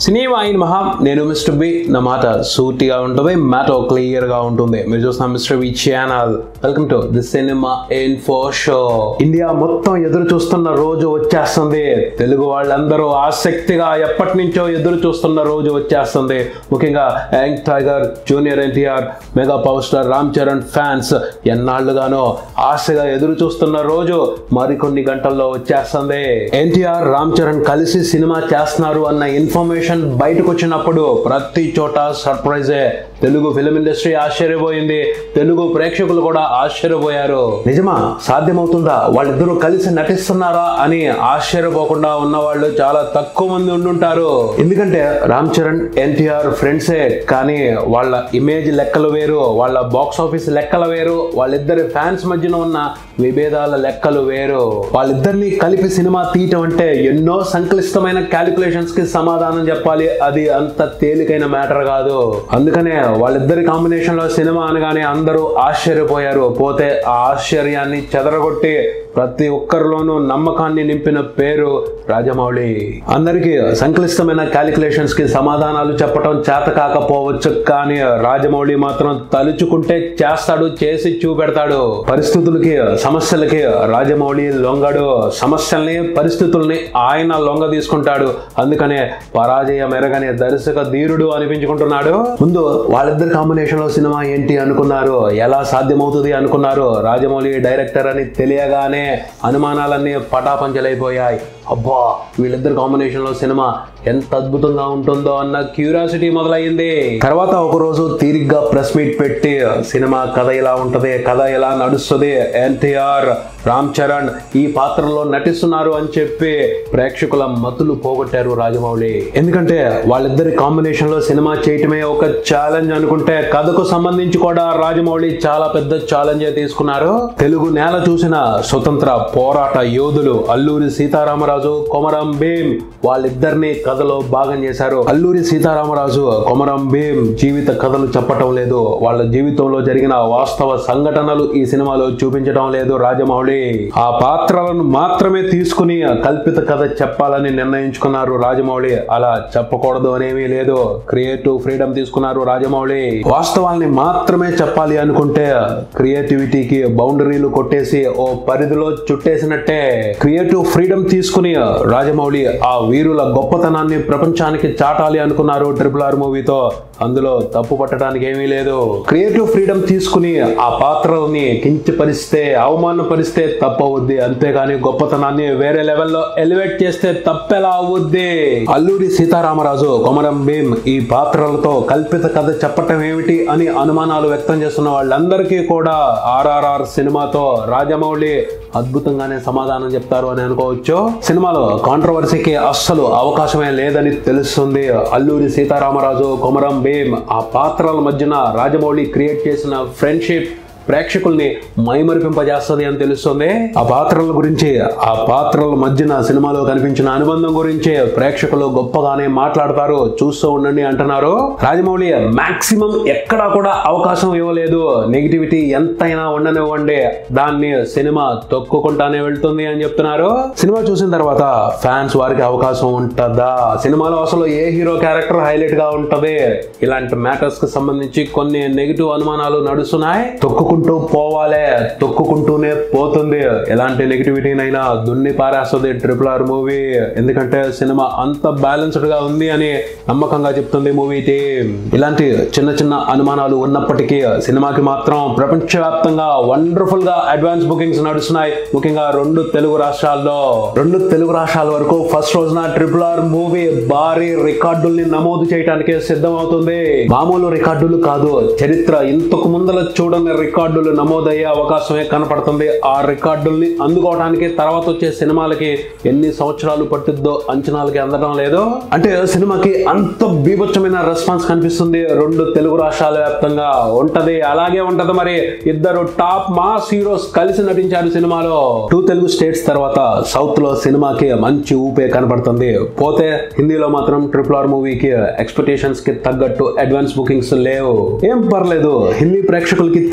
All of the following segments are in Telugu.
సినీ వాయిన్ మహా నేను మిస్టర్ బి నా మాట సూటిగా ఉంటుంది మాట క్లియర్ గా ఉంటుంది మీరు చూస్తున్న mister B channel welcome to the cinema info show India మొత్తం ఎదురు చూస్తున్న రోజు వచ్చేస్తుంది తెలుగు వాళ్ళందరూ ఆసక్తిగా ఎప్పటి నుంచో ఎదురు చూస్తున్న రోజు వచ్చేస్తుంది ముఖ్యంగా young tiger junior NTR mega power star Ram Charan fans ఎన్నాళ్లుగానో ఆశగా ఎదురు చూస్తున్న రోజు మరికొన్ని గంటల్లో వచ్చేస్తుంది ఎన్టీఆర్ రామ్ చరణ్ కలిసి సినిమా చేస్తున్నారు అన్న ఇన్ఫర్మేషన్ బయటకు వచ్చినప్పుడు ప్రతి చోట సర్ప్రైజే తెలుగు ఫిలిం ఇండస్ట్రీ ఆశ్చర్యపోయింది తెలుగు ప్రేక్షకులు కూడా ఆశ్చర్యపోయారు నిజమా సాధ్యమవుతుందా వాళ్ళిద్దరూ కలిసి నటిస్తున్నారా అని ఆశ్చర్యపోకుండా ఉన్న వాళ్ళు చాలా తక్కువ మంది ఉండుంటారు ఎందుకంటే రామ్ చరణ్ ఎన్టీఆర్ ఫ్రెండ్సే కానీ వాళ్ళ ఇమేజ్ లెక్కలు వేరు వాళ్ళ బాక్స్ ఆఫీస్ లెక్కలు వేరు వాళ్ళిద్దరి ఫ్యాన్స్ మధ్యన ఉన్న విభేదాల లెక్కలు వేరు వాళ్ళిద్దరిని కలిపి సినిమా తీయటం అంటే ఎన్నో సంక్లిష్టమైన క్యాలిక్యులేషన్స్ కి సమాధానం చెప్పాలి అది అంత తేలికైన మ్యాటర్ కాదు అందుకనే వాళ్ళిద్దరి కాంబినేషన్ లో సినిమా అనగానే అందరూ ఆశ్చర్యపోయారు పోతే ఆ ఆశ్చర్యాన్ని చెదరగొట్టి ప్రతి ఒక్కరిలోనూ నమ్మకాన్ని నింపిన పేరు రాజమౌళి అందరికీ సంక్లిష్టమైన క్యాలిక్యులేషన్స్ కి సమాధానాలు చెప్పడం చేత కాకపోవచ్చు కానీ రాజమౌళి మాత్రం తలుచుకుంటే చేస్తాడు చేసి చూపెడతాడు పరిస్థితులకి సమస్యలకి రాజమౌళి లొంగడు సమస్యల్ని పరిస్థితుల్ని ఆయన లొంగ తీసుకుంటాడు అందుకనే పరాజయం ఎరగని దర్శక ధీరుడు అనిపించుకుంటున్నాడు ముందు వాళ్ళిద్దరి కాంబినేషన్ లో సినిమా ఏంటి అనుకున్నారు ఎలా సాధ్యమవుతుంది అనుకున్నారు రాజమౌళి డైరెక్టర్ అని తెలియగానే అనుమానాలన్నీ పటాపంచలైపోయాయి అబ్బా వీళ్ళిద్దరు కాంబినేషన్ లో సినిమా ఎంత అద్భుతంగా ఉంటుందో అన్న క్యూరియాసిటీ మొదలైంది తర్వాత ఒక రోజు తీరిగ్గా ప్రెస్ మీట్ పెట్టి సినిమా కథ ఇలా ఉంటది కథ ఎలా నడుస్తుంది ఎన్టీఆర్ రామ్ చరణ్ ఈ పాత్రలో నటిస్తున్నారు అని చెప్పి ప్రేక్షకుల మతులు పోగొట్టారు రాజమౌళి ఎందుకంటే వాళ్ళిద్దరి కాంబినేషన్ లో సినిమా చేయటమే ఒక ఛాలెంజ్ అనుకుంటే కథకు సంబంధించి కూడా రాజమౌళి చాలా పెద్ద ఛాలెంజ్ తీసుకున్నారు తెలుగు నేల చూసిన స్వతంత్ర పోరాట యోధులు అల్లూరి సీతారామరాజు కొమరం భీం వాళ్ళిద్దరిని కథలో భాగం చేశారు అల్లూరి సీతారామరాజు కొమరం భీం జీవిత కథలు చెప్పటం లేదు వాళ్ళ జీవితంలో జరిగిన వాస్తవ సంఘటనలు ఈ సినిమాలో చూపించడం లేదు రాజమౌళి ఆ పాత్రలను మాత్రమే తీసుకుని కల్పిత కథ చెప్పాలని నిర్ణయించుకున్నారు రాజమౌళి అలా చెప్పకూడదు అనేమీ లేదు క్రియేటివ్ ఫ్రీడమ్ తీసుకున్నారు రాజమౌళి వాస్తవాల్ని మాత్రమే చెప్పాలి అనుకుంటే క్రియేటివిటీకి బౌండరీలు కొట్టేసి ఓ పరిధిలో చుట్టేసినట్టే క్రియేటివ్ ఫ్రీడమ్ తీసుకుని రాజమౌళి ఆ వీరుల గొప్పతనాన్ని ప్రపంచానికి చాటాలి అనుకున్నారు ట్రిపుల్ ఆర్ మూవీతో అందులో తప్పు పట్టడానికి ఏమీ లేదు క్రియేటివ్ ఫ్రీడమ్ తీసుకుని ఆ పాత్రల్ని కించపరిస్తే అవమానపరిస్తే తప్పవుద్ది అంతేగాని గొప్పతనాన్ని వేరే లెవెల్లో ఎలివేట్ చేస్తే తప్పెలా అవుద్ది అల్లూరి సీతారామరాజు కొమరం భీం ఈ పాత్రలతో కల్పిత కథ చెప్పటం ఏమిటి అని అనుమానాలు వ్యక్తం చేస్తున్న వాళ్ళందరికీ కూడా ఆర్ఆర్ఆర్ సినిమాతో రాజమౌళి అద్భుతంగానే సమాధానం చెప్తారు అని అనుకోవచ్చు సినిమాలో కాంట్రవర్సీకి అస్సలు అవకాశమే లేదని తెలుస్తుంది అల్లూరి సీతారామరాజు కొమరం భీం ఆ పాత్రల మధ్యన రాజమౌళి క్రియేట్ చేసిన ఫ్రెండ్షిప్ ప్రేక్షకుల్ని మైమరిపింపజేస్తుంది అని తెలుస్తుంది ఆ పాత్రల గురించి ఆ పాత్రల మధ్యన సినిమాలో కనిపించిన అనుబంధం గురించి ప్రేక్షకులు గొప్పగానే మాట్లాడతారు చూస్తూ ఉండండి అంటున్నారు రాజమౌళి మాక్సిమం ఎక్కడా కూడా అవకాశం ఇవ్వలేదు నెగిటివిటీ ఎంతైనా ఉండనివ్వండి దాన్ని సినిమా తొక్కుకుంటానే వెళ్తుంది అని చెప్తున్నారు సినిమా చూసిన తర్వాత ఫ్యాన్స్ వారికి అవకాశం ఉంటుందా సినిమాలో అసలు ఏ హీరో క్యారెక్టర్ హైలైట్ గా ఉంటది ఇలాంటి మ్యాటర్స్ కి సంబంధించి కొన్ని నెగిటివ్ అనుమానాలు నడుస్తున్నాయి తొక్కుకుంటూ పోవాలే తొక్కుకుంటూనే పోతుంది ఎలాంటి నెగిటివిటీనైనా దున్ని పారేస్తుంది ట్రిపుల్ ఆర్ మూవీ ఎందుకంటే సినిమా అంత బ్యాలెన్స్డ్ గా ఉంది అని నమ్మకంగా చెప్తుంది మూవీ టీమ్ ఇలాంటి చిన్న చిన్న అనుమానాలు ఉన్నప్పటికీ సినిమాకి మాత్రం ప్రపంచవ్యాప్తంగా వండర్ఫుల్ గా అడ్వాన్స్ బుకింగ్స్ నడుస్తున్నాయి ముఖ్యంగా రెండు తెలుగు రాష్ట్రాల్లో రెండు తెలుగు రాష్ట్రాల వరకు ఫస్ట్ రోజున ట్రిపుల్ ఆర్ మూవీ భారీ రికార్డుల్ని నమోదు చేయడానికి సిద్ధం అవుతుంది మామూలు రికార్డులు కాదు చరిత్ర ఇంతకు ముందల చూడని రికార్డులు నమోదయ్యే అవకాశమే కనపడుతుంది ఆ రికార్డుల్ని అందుకోవడానికి తర్వాత వచ్చే సినిమాలకి ఎన్ని సంవత్సరాలు పట్టుద్దో అంచనాలకి అందడం లేదు అంటే సినిమాకి అంత బీభత్సమైన రెస్పాన్స్ కనిపిస్తుంది రెండు తెలుగు రాష్ట్రాల వ్యాప్తంగా ఉంటది అలాగే ఉంటది మరి ఇద్దరు టాప్ మాస్ హీరోస్ కలిసి నటించారు సినిమాలో టూ తెలుగు స్టేట్స్ తర్వాత సౌత్ లో సినిమాకి మంచి ఊపే కనపడుతుంది పోతే హిందీలో మాత్రం ట్రిపుల్ ఆర్ మూవీకి ఎక్స్పెక్టేషన్స్ కి తగ్గట్టు అడ్వాన్స్ బుకింగ్స్ లేవు ఏం పర్లేదు హిందీ ప్రేక్షకులకి తెలుసు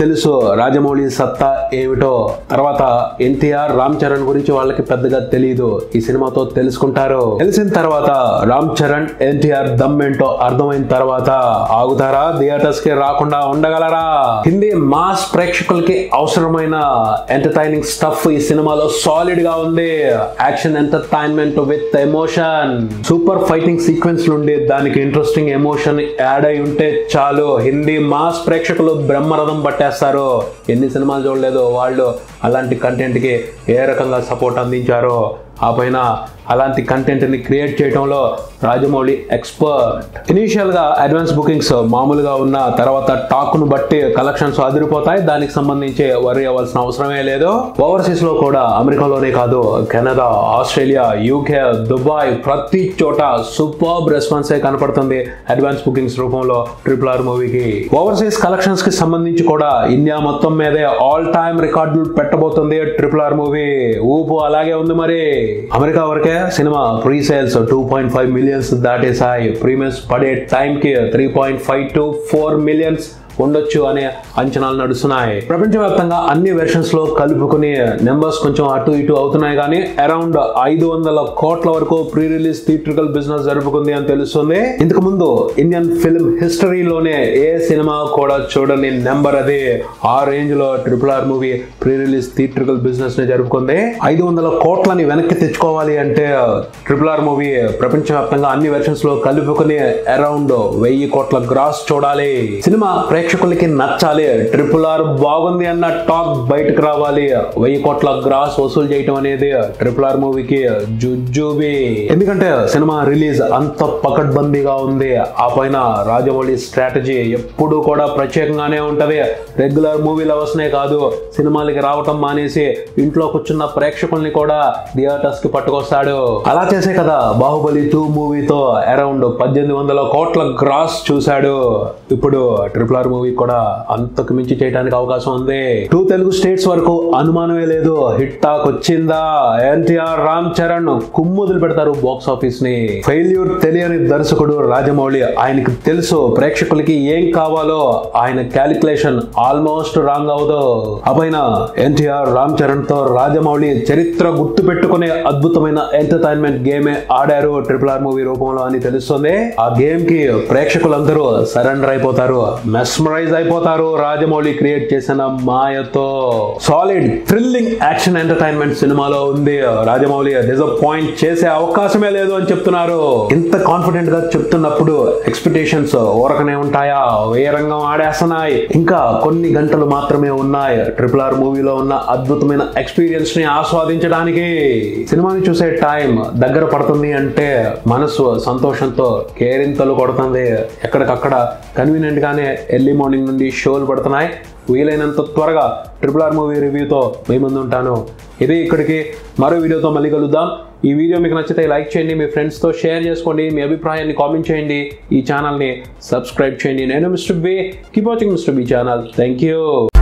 రాజమౌళి సత్తా ఏమిటో తర్వాత ఎన్టీఆర్ రామ్ చరణ్ గురించి వాళ్ళకి పెద్దగా తెలియదు ఈ సినిమాతో తెలుసుకుంటారు తెలిసిన తర్వాత రామ్ చరణ్ ఎన్టీఆర్ దమ్ ఏంటో అర్థమైన తర్వాత ఆగుతారా థియేటర్స్ కి రాకుండా ఉండగలరా హిందీ మాస్ ప్రేక్షకులకి అవసరమైన ఎంటర్టైనింగ్ స్టఫ్ ఈ సినిమాలో సాలిడ్ గా ఉంది action entertainment with emotion super fighting sequence నుండి దానికి ఇంట్రెస్టింగ్ ఎమోషన్ యాడ్ అయి ఉంటే చాలు హిందీ మాస్ ప్రేక్షకులు బ్రహ్మరథం పట్టేస్తారు ఎన్ని సినిమాలు చూడలేదు వాళ్ళు అలాంటి కంటెంట్ కి ఏ రకంగా సపోర్ట్ అందించారో ఆ పైన అలాంటి కంటెంట్ ని క్రియేట్ చేయడంలో రాజమౌళి ఎక్స్పర్ట్ ఇనీషియల్ గా అడ్వాన్స్ బుకింగ్స్ మామూలుగా ఉన్న తర్వాత టాక్ ను బట్టి కలెక్షన్స్ అదిరిపోతాయి దానికి సంబంధించి వరి అవ్వాల్సిన అవసరమే లేదు ఓవర్సీస్ లో కూడా అమెరికాలోనే కాదు కెనడా ఆస్ట్రేలియా యూకే దుబాయ్ ప్రతి చోట సూపర్బ్ రెస్పాన్సే కనపడుతుంది అడ్వాన్స్ బుకింగ్స్ రూపంలో ట్రిపుల్ ఆర్ మూవీకి ఓవర్సీస్ కలెక్షన్స్ కి సంబంధించి కూడా ఇండియా మొత్తం మీదే ఆల్ టైమ్ రికార్డులు పెట్టబోతుంది ట్రిపుల్ ఆర్ మూవీ ఊపు అలాగే ఉంది మరి అమెరికా వరకే cinema pre sales two point five millions దాటేసాయి ప్రీమియర్స్ పడే టైంకి three point five to four millions ఉండొచ్చు అనే అంచనాలు నడుస్తున్నాయి ప్రపంచవ్యాప్తంగా అన్ని వెర్షన్స్ లో కలుపుకుని నెంబర్స్ కొంచెం అటు ఇటు అవుతున్నాయి కానీ అరౌండ్ ఐదు వందల కోట్ల వరకు ప్రీ రిలీజ్ థియేట్రికల్ బిజినెస్ జరుపుకుంది అని తెలుస్తుంది ఇంతకు ముందు ఇండియన్ ఫిల్మ్ హిస్టరీలోనే ఏ సినిమా కూడా చూడని నెంబర్ అది ఆ రేంజ్ లో triple R movie pre release theatrical business ని జరుపుకుంది ఐదు వందల కోట్లని వెనక్కి తెచ్చుకోవాలి అంటే ట్రిపుల్ ఆర్ మూవీ ప్రపంచవ్యాప్తంగా అన్ని వెర్షన్స్ లో కలుపుకుని అరౌండ్ వెయ్యి కోట్ల గ్రాస్ చూడాలి సినిమా ప్రేక్షకులకి నచ్చాలి ట్రిపుల్ ఆర్ బాగుంది అన్న టాక్ బయటకు రావాలి వెయ్యి కోట్ల గ్రాస్ వసూలు చేయటం అనేది ట్రిపుల్ ఆర్ మూవీకి జుజుబి ఎందుకంటే సినిమా రిలీజ్ అంత పకడ్బందీగా ఉంది ఆ పైన రాజమౌళి స్ట్రాటజీ ఎప్పుడు కూడా ప్రత్యేకంగానే ఉంటది రెగ్యులర్ మూవీ లవర్స్నే కాదు సినిమాలకి రావటం మానేసి ఇంట్లో కూర్చున్న ప్రేక్షకుల్ని కూడా థియేటర్స్ కి పట్టుకొస్తాడు అలా చేసే కదా బాహుబలి టూ మూవీతో అరౌండ్ పద్దెనిమిది వందల కోట్ల గ్రాస్ చూశాడు ఇప్పుడు ట్రిపుల్ ఆర్ మూవీ కూడా అంతకు మించి చేయడానికి అవకాశం ఉంది టూ తెలుగు స్టేట్స్ వరకు అనుమానమే లేదు హిట్ టాక్ వచ్చిందా ఎన్టీఆర్ రామ్ చరణ్ కుమ్ముదులు పెడతారు బాక్స్ ఆఫీస్ ని ఫెయిల్యూర్ తెలియని దర్శకుడు రాజమౌళి ఆయనకి తెలుసు ప్రేక్షకులకి ఏం కావాలో ఆయన క్యాలిక్యులేషన్ ఆల్మోస్ట్ రాంగ్ అవదు ఆ పైన ఎన్టీఆర్ రామ్ చరణ్ తో రాజమౌళి చరిత్ర గుర్తు పెట్టుకునే అద్భుతమైన ఎంటర్టైన్మెంట్ గేమే ఆడారు ట్రిపుల్ ఆర్ మూవీ రూపంలో అని తెలుస్తుంది ఆ గేమ్ కి ప్రేక్షకులందరూ సరెండర్ అయిపోతారు మెస్మరైజ్ అయిపోతారు రాజమౌళి క్రియేట్ చేసిన మాయతో సాలిడ్ థ్రిల్లింగ్ యాక్షన్ ఎంటర్టైన్మెంట్ సినిమాలో ఉంది రాజమౌళి డిసప్పాయింట్ చేసే అవకాశమే లేదు అని చెప్తున్నారు ఇంత కాన్ఫిడెంట్ గా చెప్తున్నప్పుడు ఎక్స్పెక్టేషన్స్ ఊరకనే ఉంటాయా ఏ రంగం ఆడేస్తున్నాయి ఇంకా కొన్ని గంటలు మాత్రమే ఉన్నాయి ట్రిపుల్ ఆర్ మూవీలో ఉన్న అద్భుతమైన ఎక్స్పీరియన్స్ ని ఆస్వాదించడానికి సినిమాని చూసే టైం దగ్గర పడుతుంది అంటే మనసు సంతోషంతో కేరింతలు కొడుతుంది ఎక్కడికక్కడ కన్వీనియంట్ గానే ఎర్లీ మార్నింగ్ నుండి షోలు పడుతున్నాయి వీలైనంత త్వరగా ట్రిపుల్ ఆర్ మూవీ రివ్యూతో మీ ముందు ఉంటాను ఇది ఇక్కడికి మరో వీడియోతో మళ్ళీ కలుద్దాం ఈ వీడియో మీకు నచ్చితే లైక్ చేయండి మీ ఫ్రెండ్స్తో షేర్ చేసుకోండి మీ అభిప్రాయాన్ని కామెంట్ చేయండి ఈ ఛానల్ని సబ్స్క్రైబ్ చేయండి నేను mister B keep watching mister B channel thank you